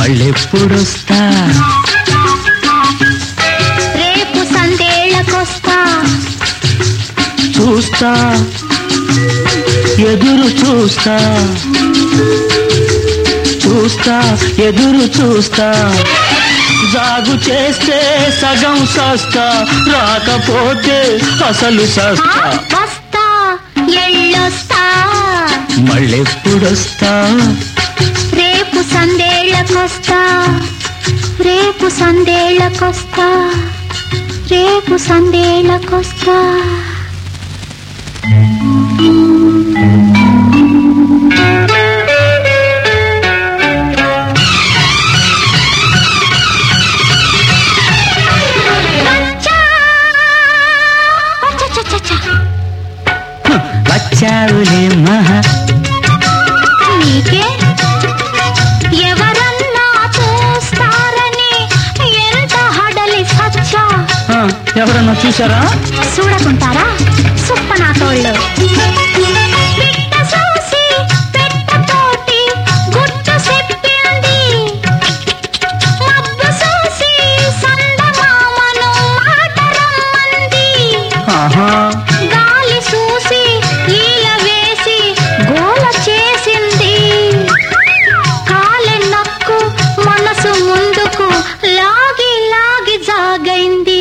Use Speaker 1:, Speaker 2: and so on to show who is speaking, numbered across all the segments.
Speaker 1: మళ్ళెప్పుడొస్తా
Speaker 2: రేపు సందేళ్ళకొస్తా
Speaker 1: చూస్తా ఎదురు చూస్తా చూస్తా ఎదురు చూస్తా జాగు చేస్తే సగం సస్తా రాకపోతే అసలు
Speaker 2: ఆ,
Speaker 1: సస్తా
Speaker 2: వస్తా ఎళ్ళొస్తా
Speaker 1: మళ్ళెప్పుడొస్తా
Speaker 2: రేపు సందేళ్ళకొస్తా రేపు సందేళ్ళకొస్తా రేపు సందేళ్ళకొస్తా అచ్చా! అచ్చచ్చచ్చచ్చ!
Speaker 1: వచ్చావులే మహా
Speaker 2: నీకే ఎవరన్నా చూస్తారని ఎంత హడలి సచ్చా
Speaker 1: ఆ, ఎవరన్నా చూసారా
Speaker 2: చూడకుంటారా సుప్పనాతోళ్ళు పిట్ట చూసి పెట్టతోటి గుట్టు చెప్పింది మబ్బు చూసి సందమామను మాట రమ్మంది
Speaker 1: ఆహా
Speaker 2: గాలి చూసి ఈల వేసి గోల చేసింది కాలెన్నక్కు మనసు ముందుకు లాగి లాగి జాగైంది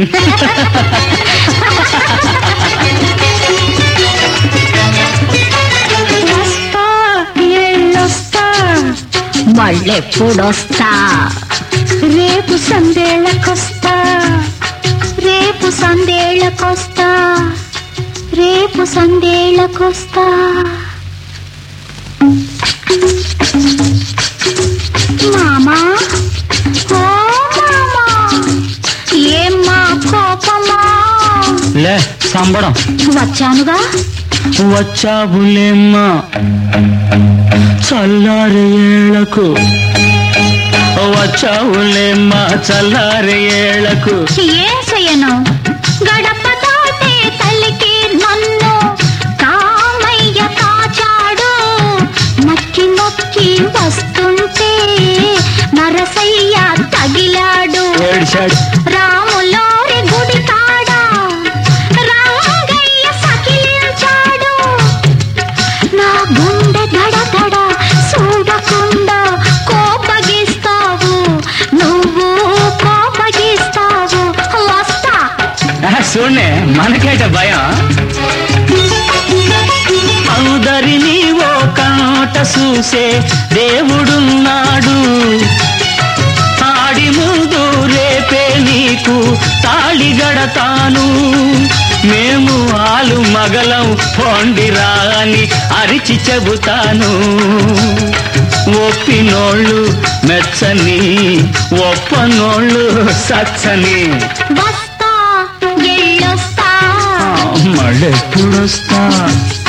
Speaker 2: వస్తా ఎళ్ళొస్తా మళ్ళెప్పుడొస్తా రేపు సందేళ్ళకొస్తా రేపు సందేళ్ళకొస్తా రేపు సందేళ్ళకొస్తా మామా ఓ మామా ఏమ్మా కోపమా
Speaker 1: లే సంబడం
Speaker 2: వచ్చానుగా
Speaker 1: వచ్చావులేమ్మా చల్లారి ఏళ్లకు వచ్చావులేమ్మా చల్లారి ఏళ్లకు
Speaker 2: ఏం చెయ్యను గడప దాటే తల్లికి నన్ను కామయ్య కాచాడు నక్కి నొక్కి వస్తుంటే నరసయ్య తగిలాడు
Speaker 1: ఏడిచాడు
Speaker 2: రాములోరి గుడి కాడ రంగయ్య సకిలించాడు నా గుండె దడ దడ చూడకుండా కోపగిస్తావు నువ్వు కోపగిస్తావు వస్తా
Speaker 1: ఆహా, చూడే మనకేట భయం అందరినీ ఓ కాట చూసే దేవుడున్నాడు ఆడి ముందు రేపే నీకు తాళి గడతాను మేము ఆలు మగలం పొండిరా అని అరిచి చెబుతాను ఒప్పినోళ్ళు మెచ్చని ఒప్పనోళ్ళు సచ్చని
Speaker 2: వస్తా ఎళ్ళొస్తా
Speaker 1: మళ్ళెప్పుడొస్తా